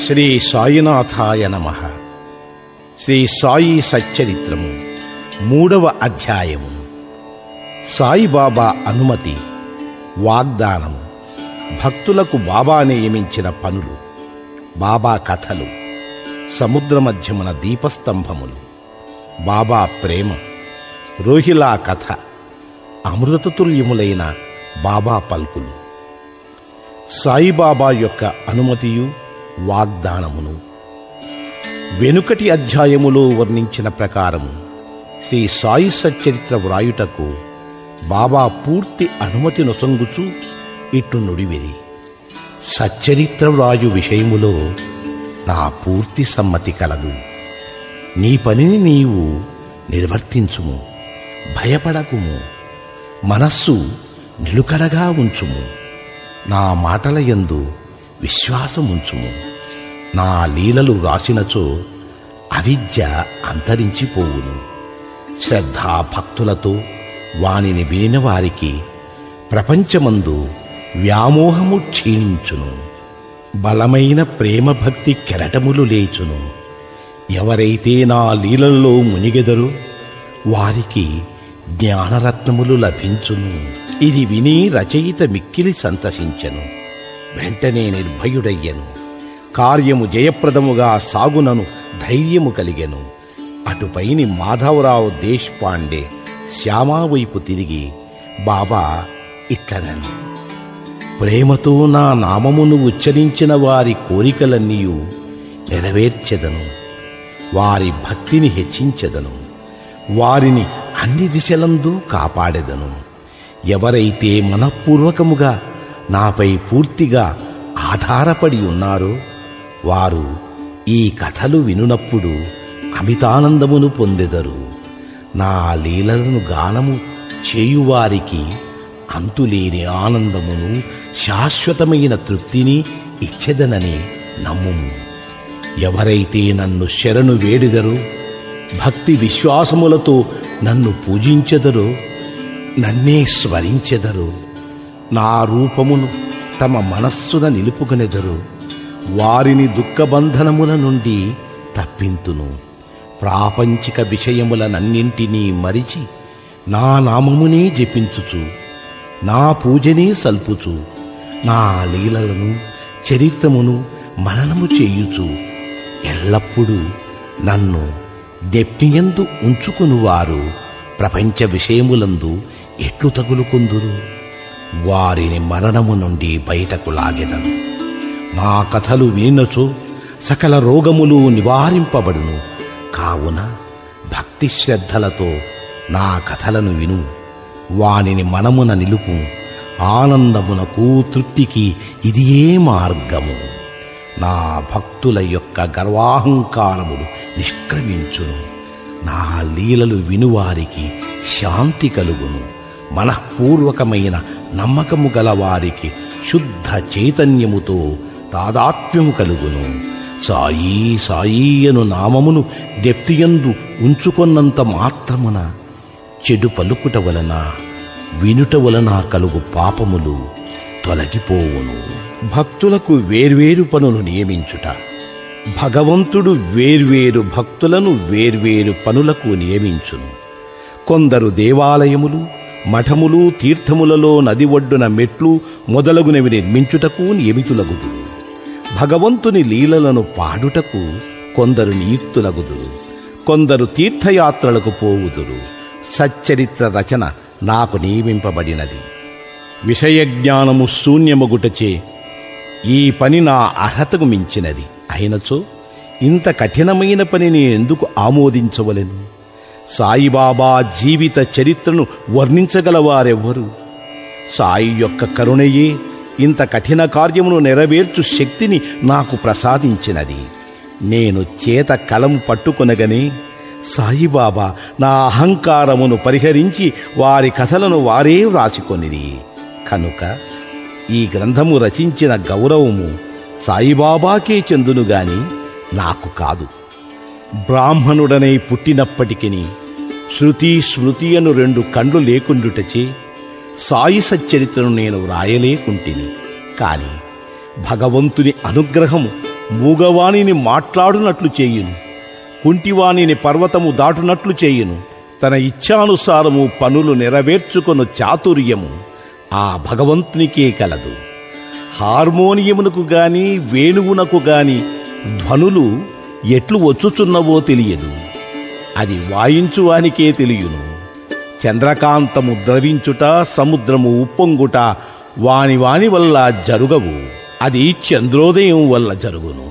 శ్రీ సాయినాథాయ నమ శ్రీ సాయి సచ్చరిత్రము మూడవ అధ్యాయము సాయిబాబా అనుమతి వాగ్దానము భక్తులకు బాబా నియమించిన పనులు బాబా కథలు సముద్ర మధ్యమున దీపస్తంభములు బాబా ప్రేమ రోహిలా కథ అమృతతుల్యములైన బాబా పల్కులు సాయిబాబా యొక్క అనుమతియు వాగ్దానమును వెనుకటి అధ్యాయములో వర్ణించిన ప్రకారము శ్రీ సాయి సచ్చరిత్ర వ్రాయుటకు బాబా పూర్తి అనుమతి నొసంగుచు ఇట్లు నుడివిరి సచ్చరిత్ర వ్రాయు విషయములో నా పూర్తి సమ్మతి కలదు నీ పనిని నీవు నిర్వర్తించుము భయపడకుము మనస్సు నిలుకడగా ఉంచుము నా మాటల యందు విశ్వాసముంచుము నా లీలలు రాసినచో అవిద్య అంతరించిపోవును శ్రద్ధా భక్తులతో వానిని వినిన వారికి ప్రపంచమందు వ్యామోహము క్షీణించును బలమైన ప్రేమ భక్తి కెరటములు లేచును ఎవరైతే నా లీలల్లో మునిగెదరో వారికి జ్ఞానరత్నములు లభించును ఇది విని రచయిత మిక్కిలి సంతసించెను వెంటనే నిర్భయుడయ్యను కార్యము జయప్రదముగా సాగునను ధైర్యము కలిగెను అటుపైని మాధవరావు దేశ్పాండే శ్యామా వైపు తిరిగి బాబా ఇట్లనను ప్రేమతో నా నామమును ఉచ్చరించిన వారి కోరికలన్నీయు నెరవేర్చెదను వారి భక్తిని హెచ్చించెదను వారిని అన్ని దిశలందు కాపాడెదను ఎవరైతే మనఃపూర్వకముగా నాపై పూర్తిగా ఆధారపడి ఉన్నారో వారు ఈ కథలు వినునప్పుడు అమితానందమును పొందెదరు నా లీలలను గానము చేయువారికి అంతులేని ఆనందమును శాశ్వతమైన తృప్తిని ఇచ్చెదనని నమ్ముము ఎవరైతే నన్ను శరణు వేడిదరో భక్తి విశ్వాసములతో నన్ను పూజించెదరో నన్నే స్మరించెదరు నా రూపమును తమ మనస్సున నిలుపుకునెదరు వారిని దుఃఖబంధనముల నుండి తప్పింతును ప్రాపంచిక విషయములనన్నింటినీ మరిచి నా నామమునే జపించుచు నా పూజనే సల్పుచు నా లీలలను చరిత్రమును మననము చేయుచు ఎల్లప్పుడూ నన్ను దెప్పియందు ఉంచుకునివారు ప్రపంచ విషయములందు ఎట్లు తగులుకుందురు వారిని మరణము నుండి బయటకు లాగెదను నా కథలు వినచో సకల రోగములు నివారింపబడును కావున భక్తి శ్రద్ధలతో నా కథలను విను వానిని మనమున నిలుపు ఆనందమునకు తృప్తికి ఇదియే మార్గము నా భక్తుల యొక్క గర్వాహంకారములు నిష్క్రమించును నా లీలలు వినువారికి శాంతి కలుగును మనఃపూర్వకమైన నమ్మకము గల వారికి శుద్ధ చైతన్యముతో తాదాత్మ్యము కలుగును సాయి సాయి అను నామమును దెప్తియందు ఉంచుకొన్నంత మాత్రమున చెడు పలుకుట వలన వినుట వలన కలుగు పాపములు తొలగిపోవును భక్తులకు వేర్వేరు పనులు నియమించుట భగవంతుడు వేర్వేరు భక్తులను వేర్వేరు పనులకు నియమించును కొందరు దేవాలయములు మఠములు తీర్థములలో నది ఒడ్డున మెట్లు మొదలగునవి నిర్మించుటకు నియమితులగుదురు భగవంతుని లీలలను పాడుటకు కొందరు నియుక్తులగుదురు కొందరు తీర్థయాత్రలకు పోవుదురు సచ్చరిత్ర రచన నాకు నియమింపబడినది విషయజ్ఞానము శూన్యమగుటచే ఈ పని నా అర్హతకు మించినది అయినచో ఇంత కఠినమైన పనిని ఎందుకు ఆమోదించవలెను సాయిబాబా జీవిత చరిత్రను వర్ణించగలవారెవ్వరు సాయి యొక్క కరుణయే ఇంత కఠిన కార్యమును నెరవేర్చు శక్తిని నాకు ప్రసాదించినది నేను చేత కలం పట్టుకొనగనే సాయిబాబా నా అహంకారమును పరిహరించి వారి కథలను వారే వ్రాసికొనిది కనుక ఈ గ్రంథము రచించిన గౌరవము సాయిబాబాకే చెందును గాని నాకు కాదు బ్రాహ్మణుడనై పుట్టినప్పటికిని శృతి స్మృతి అను రెండు కండ్లు లేకుండుటచే సాయి సచ్చరిత్రను నేను వ్రాయలేకుంటిని కాని భగవంతుని అనుగ్రహము మూగవాణిని మాట్లాడునట్లు చేయును కుంటివాణిని పర్వతము దాటునట్లు చేయును తన ఇచ్ఛానుసారము పనులు నెరవేర్చుకొను చాతుర్యము ఆ భగవంతునికే కలదు హార్మోనియమునకు గాని వేణువునకు గాని ధ్వనులు ఎట్లు వచ్చుచున్నవో తెలియదు అది వాయించువానికే తెలియను చంద్రకాంతము ద్రవించుట సముద్రము ఉప్పొంగుట వాని వాని వల్ల జరుగవు అది చంద్రోదయం వల్ల జరుగును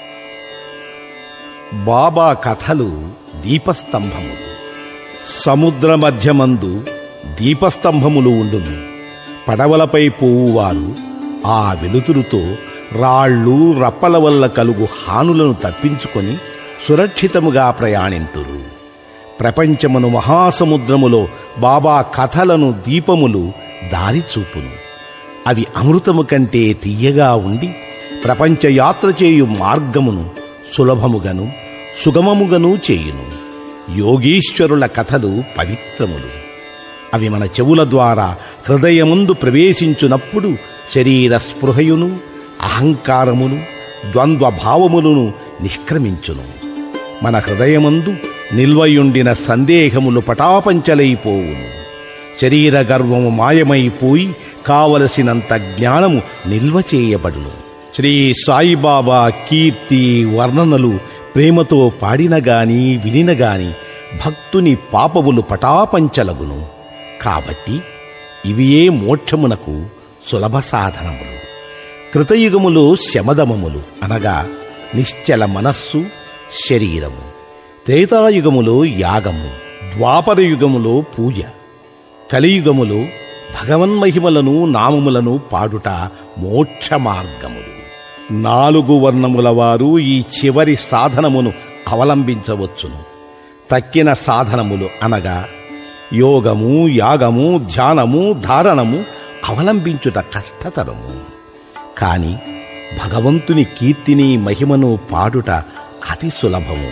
బాబా కథలు దీపస్తంభములు సముద్ర మధ్యమందు దీపస్తంభములు ఉండును పడవలపై పోవువారు ఆ వెలుతురుతో రాళ్ళు రప్పల వల్ల కలుగు హానులను తప్పించుకొని సురక్షితముగా ప్రయాణింతురు ప్రపంచమును మహాసముద్రములో బాబా కథలను దీపములు దారి చూపును అవి అమృతము కంటే తీయగా ఉండి ప్రపంచ యాత్ర చేయు మార్గమును సులభముగను సుగమముగను చేయును యోగీశ్వరుల కథలు పవిత్రములు అవి మన చెవుల ద్వారా హృదయముందు ప్రవేశించునప్పుడు శరీర స్పృహయును అహంకారమును ద్వంద్వ భావములను నిష్క్రమించును మన హృదయమందు నిల్వయుండిన సందేహములు పటాపంచలైపోవును శరీర గర్వము మాయమైపోయి కావలసినంత జ్ఞానము నిల్వ చేయబడును శ్రీ సాయిబాబా కీర్తి వర్ణనలు ప్రేమతో పాడిన గాని వినిన గాని భక్తుని పాపములు పటాపంచలగును కాబట్టి ఇవియే మోక్షమునకు సులభ సాధనములు కృతయుగములో శమదమములు అనగా నిశ్చల మనస్సు శరీరము త్రేతాయుగములో యాగము ద్వాపర యుగములో పూజ కలియుగములో భగవన్మహిమలను నామములను పాడుట మోక్ష మార్గములు నాలుగు వర్ణముల వారు ఈ చివరి సాధనమును అవలంబించవచ్చును తక్కిన సాధనములు అనగా యోగము యాగము ధ్యానము ధారణము అవలంబించుట కష్టతరము కాని భగవంతుని కీర్తిని మహిమను పాడుట అతి సులభము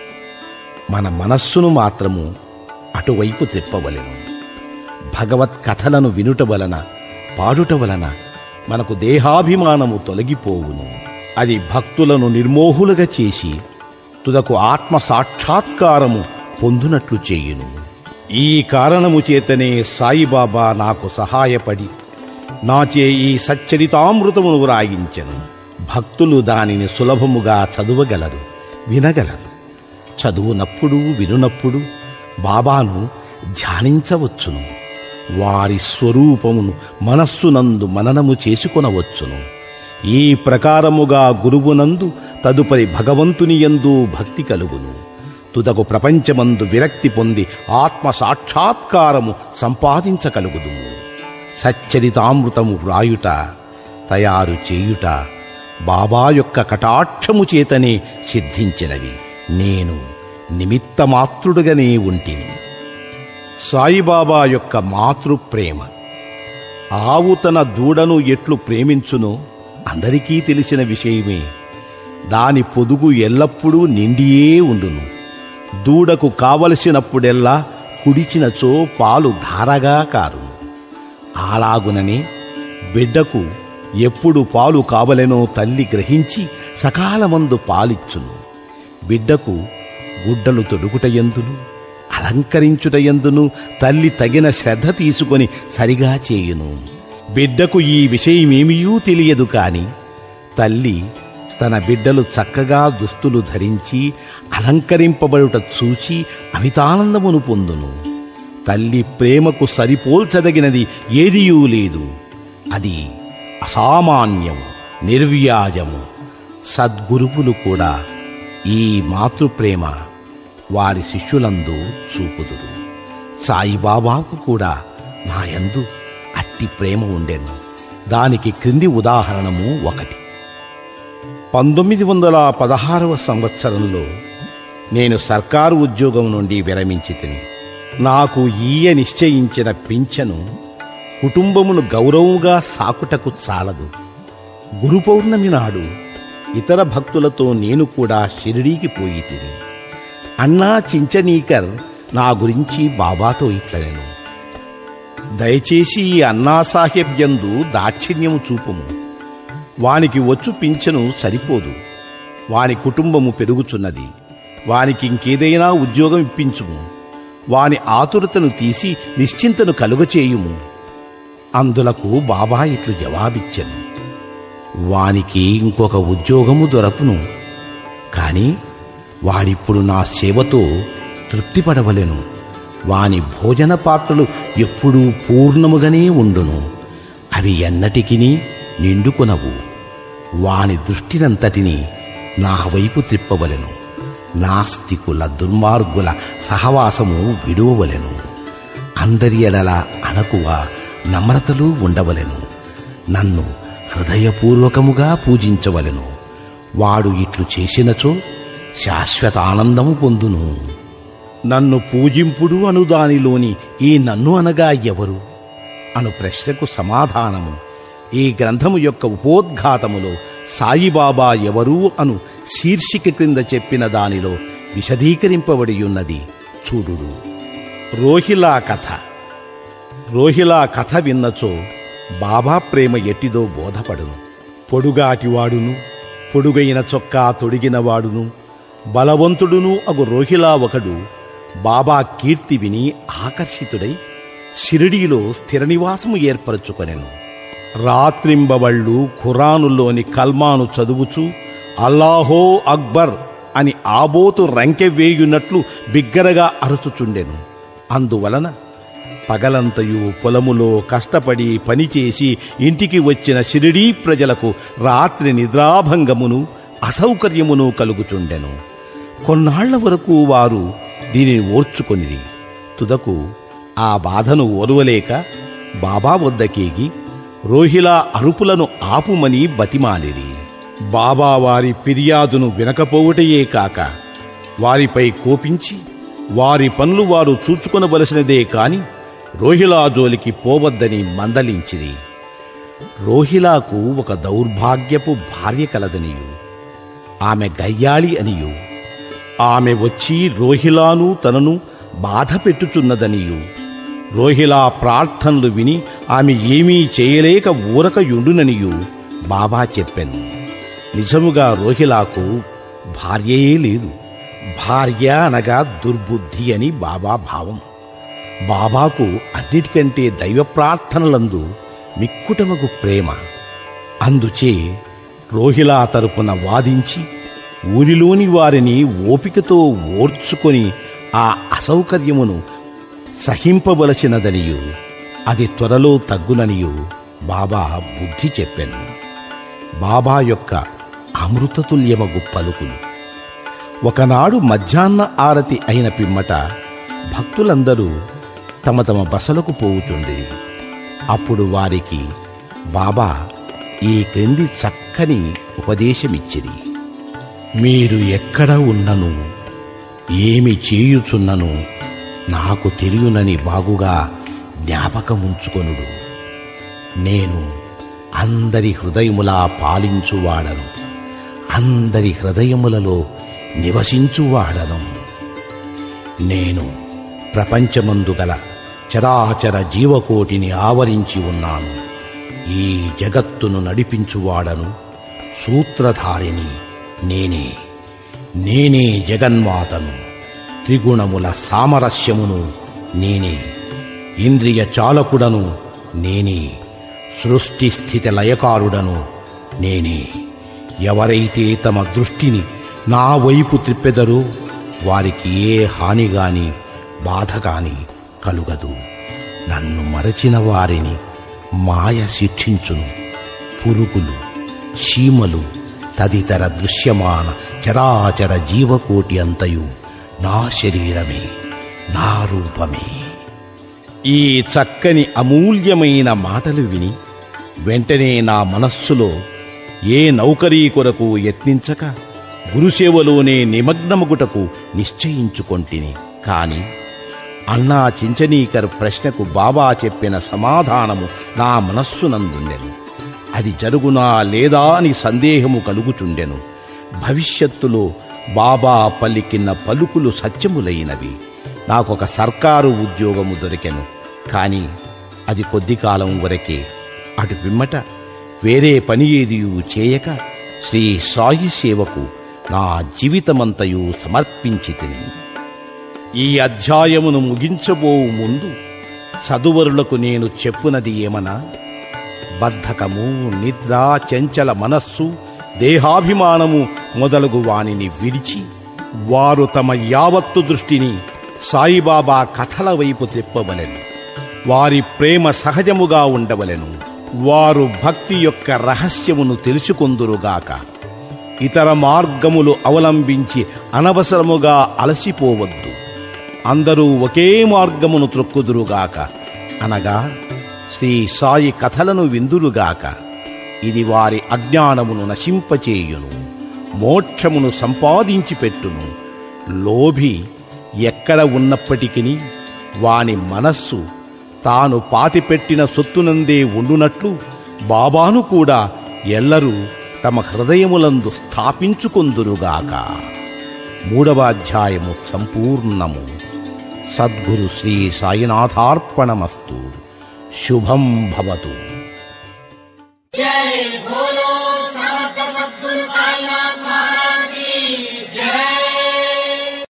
మన మనస్సును మాత్రము అటువైపు తిప్పవలెను భగవత్ కథలను వినుట వలన పాడుట వలన మనకు దేహాభిమానము తొలగిపోవును అది భక్తులను నిర్మోహులుగా చేసి తుదకు ఆత్మ సాక్షాత్కారము పొందునట్లు చేయును ఈ కారణము చేతనే సాయిబాబా నాకు సహాయపడి నాచే ఈ సచ్చరితామృతమును వ్రాయించెను భక్తులు దానిని సులభముగా చదువగలరు వినగలరు చదువునప్పుడు వినునప్పుడు బాబాను ధ్యానించవచ్చును వారి స్వరూపమును మనస్సునందు మననము చేసుకొనవచ్చును ఈ ప్రకారముగా గురువునందు తదుపరి భగవంతుని యందు భక్తి కలుగును తుదకు ప్రపంచమందు విరక్తి పొంది ఆత్మ సాక్షాత్కారము సంపాదించగలుగుదుము సచ్చరితామృతము వ్రాయుట తయారు చేయుట బాబా యొక్క కటాక్షము చేతనే సిద్ధించినవి నేను నిమిత్తమాత్రుడుగానే ఉంటిని సాయిబాబా యొక్క మాతృప్రేమ ఆవు తన దూడను ఎట్లు ప్రేమించునో అందరికీ తెలిసిన విషయమే దాని పొదుగు ఎల్లప్పుడూ నిండియే ఉండును దూడకు కావలసినప్పుడెల్లా కుడిచినచో పాలు ధారగా కారును అలాగుననే బిడ్డకు ఎప్పుడు పాలు కావలెనో తల్లి గ్రహించి సకాలమందు పాలిచ్చును బిడ్డకు గుడ్డలు తొడుగుటయందును అలంకరించుటయందును తల్లి తగిన శ్రద్ధ తీసుకొని సరిగా చేయును బిడ్డకు ఈ విషయమేమియూ తెలియదు కాని తల్లి తన బిడ్డలు చక్కగా దుస్తులు ధరించి అలంకరింపబడుట చూచి అమితానందమును పొందును తల్లి ప్రేమకు సరిపోల్చదగినది ఏదియూ లేదు అది అసామాన్యము నిర్వ్యాజము సద్గురువులు కూడా ఈ మాతృప్రేమ వారి శిష్యులందు చూపుదురు సాయిబాబాకు కూడా నాయందు అట్టి ప్రేమ ఉండెను దానికి క్రింది ఉదాహరణము ఒకటి పంతొమ్మిది వందల పదహారవ సంవత్సరంలో నేను సర్కారు ఉద్యోగం నుండి విరమించి తిని నాకు ఈయ నిశ్చయించిన పింఛను కుటుంబమును గౌరవంగా సాకుటకు చాలదు గురు పౌర్ణమి నాడు ఇతర భక్తులతో నేను కూడా షిరిడీకి పోయి తిని అన్నా చించనీకర్ నా గురించి బాబాతో ఇట్లనెను దయచేసి ఈ అన్నా సాహెబ్ యందు దాక్షిణ్యము చూపుము వానికి వచ్చు పింఛను సరిపోదు వాని కుటుంబము పెరుగుచున్నది వానికి ఇంకేదైనా ఉద్యోగం ఇప్పించుము వాని ఆతురతను తీసి నిశ్చింతను కలుగచేయుము అందులకు బాబా ఇట్లు జవాబిచ్చెను వానికి ఇంకొక ఉద్యోగము దొరకును కాని వాడిప్పుడు నా సేవతో తృప్తిపడవలెను వాని భోజన పాత్రలు ఎప్పుడూ పూర్ణముగానే ఉండును అవి ఎన్నటికిని నిండుకొనవు వాని దృష్టినంతటిని నా వైపు త్రిప్పవలెను నాస్తికుల దుర్మార్గుల సహవాసము విడువవలెను అందరి ఎడల అణకువ నమ్రతలు ఉండవలెను నన్ను హృదయపూర్వకముగా పూజించవలెను వాడు ఇట్లు చేసినచో శాశ్వత ఆనందము పొందును నన్ను పూజింపుడు అను దానిలోని ఈ నన్ను అనగా ఎవరు అను ప్రశ్నకు సమాధానము ఈ గ్రంథము యొక్క ఉపోద్ఘాతములో సాయిబాబా ఎవరు అను శీర్షిక క్రింద చెప్పిన దానిలో విశదీకరింపబడి ఉన్నది చూడుడు రోహిలా కథ రోహిలా కథ విన్నచో బాబా ప్రేమ ఎట్టిదో బోధపడును పొడుగాటివాడును పొడుగైన చొక్కా తొడిగినవాడును బలవంతుడును అగు రోహిలా ఒకడు బాబా కీర్తి విని ఆకర్షితుడై షిరిడీలో స్థిర నివాసము ఏర్పరచుకొనెను రాత్రింబవళ్ళు ఖురానులోని కల్మాను చదువుచు అల్లాహో అక్బర్ అని ఆబోతు రంకె వేయున్నట్లు బిగ్గరగా అరుచుచుండెను అందువలన పగలంతయు పొలములో కష్టపడి పనిచేసి ఇంటికి వచ్చిన షిరిడీ ప్రజలకు రాత్రి నిద్రాభంగమును అసౌకర్యమును కలుగుచుండెను కొన్నాళ్ల వరకు వారు దీనిని ఓర్చుకొనిది తుదకు ఆ బాధను ఓర్వలేక బాబా వద్దకేగి రోహిలా అరుపులను ఆపుమని బతిమాలిరి బాబా వారి ఫిర్యాదును వినకపోవుటయే కాక వారిపై కోపించి వారి పనులు వారు చూచుకొనవలసినదే కాని రోహిలా జోలికి పోవద్దని మందలించిరి రోహిలాకు ఒక దౌర్భాగ్యపు భార్య కలదనియు ఆమె గయ్యాళి అనియు ఆమె వచ్చి రోహిలాను తనను బాధ పెట్టుచున్నదనియు రోహిలా ప్రార్థనలు విని ఆమె ఏమీ చేయలేక ఊరక యుండుననియు బాబా చెప్పాను నిజముగా రోహిలాకు భార్యయే లేదు భార్య అనగా దుర్బుద్ధి అని బాబా భావం బాబాకు అన్నిటికంటే దైవ ప్రార్థనలందు మిక్కుటమగు ప్రేమ అందుచే రోహిలా తరపున వాదించి ఊరిలోని వారిని ఓపికతో ఓర్చుకొని ఆ అసౌకర్యమును సహింపవలసినదనియు అది త్వరలో తగ్గుననియు బాబా బుద్ధి చెప్పాను బాబా యొక్క అమృతతుల్యమగు పలుకులు ఒకనాడు మధ్యాహ్న ఆరతి అయిన పిమ్మట భక్తులందరూ తమ తమ బసలకు పోవుచుండిరి అప్పుడు వారికి బాబా ఈ క్రింది చక్కని ఉపదేశమిచ్చిరి మీరు ఎక్కడ ఉన్నను ఏమి చేయుచున్నను నాకు తెలియనని బాగుగా జ్ఞాపకముంచుకొనుడు నేను అందరి హృదయములా పాలించువాడను అందరి హృదయములలో నివసించువాడను నేను ప్రపంచమందు గల చరాచర జీవకోటిని ఆవరించి ఉన్నాను ఈ జగత్తును నడిపించువాడను సూత్రధారిని నేనే నేనే జగన్మాతను త్రిగుణముల సామరస్యమును నేనే ఇంద్రియ చాలకుడను నేనే సృష్టి స్థితి లయకారుడను నేనే ఎవరైతే తమ దృష్టిని నా వైపు త్రిప్పెదరో వారికి ఏ హాని గాని బాధ గాని కలుగదు నన్ను మరచిన వారిని మాయ శిక్షించును పురుగులు చీమలు తదితర దృశ్యమాన చరాచర జీవకోటి అంతయు నా శరీరమే నా రూపమే ఈ చక్కని అమూల్యమైన మాటలు విని వెంటనే నా మనస్సులో ఏ నౌకరీ కొరకు యత్నించక గురుసేవలోనే నిమగ్నమగుటకు నిశ్చయించుకొంటిని కాని అన్నా చించనీకర్ ప్రశ్నకు బాబా చెప్పిన సమాధానము నా మనస్సునందుండెను అది జరుగునా లేదా అని సందేహము కలుగుచుండెను భవిష్యత్తులో బాబా పలికిన పలుకులు సత్యములైనవి నాకొక సర్కారు ఉద్యోగము దొరికెను కాని అది కొద్ది కాలం వరకే అటు పిమ్మట వేరే పని ఏదియూ చేయక శ్రీ సాయి సేవకు నా జీవితమంతయు సమర్పించి తిని ఈ అధ్యాయమును ముగించబోవు ముందు చదువరులకు నేను చెప్పునది ఏమనా బద్ధకము నిద్ర చెంచల మనస్సు దేహాభిమానము మొదలగు వానిని విడిచి వారు తమ యావత్తు దృష్టిని సాయిబాబా కథల వైపు త్రిప్పవలెను వారి ప్రేమ సహజముగా ఉండవలెను వారు భక్తి యొక్క రహస్యమును తెలుసుకొందురుగాక ఇతర మార్గములు అవలంబించి అనవసరముగా అలసిపోవద్దు అందరూ ఒకే మార్గమును త్రొక్కుదురుగాక అనగా శ్రీ సాయి కథలను విందురుగాక ఇది వారి అజ్ఞానమును నశింపచేయును మోక్షమును సంపాదించి పెట్టును లోభి ఎక్కడ ఉన్నప్పటికీ వాని మనస్సు తాను పాతిపెట్టిన సొత్తునందే ఉండునట్లు బాబాను కూడా ఎల్లరూ తమ హృదయములందు స్థాపించుకొందురుగాక మూడవ అధ్యాయము సంపూర్ణము సద్గురు శ్రీ సాయినాథార్పణమస్తు శుభం భవతు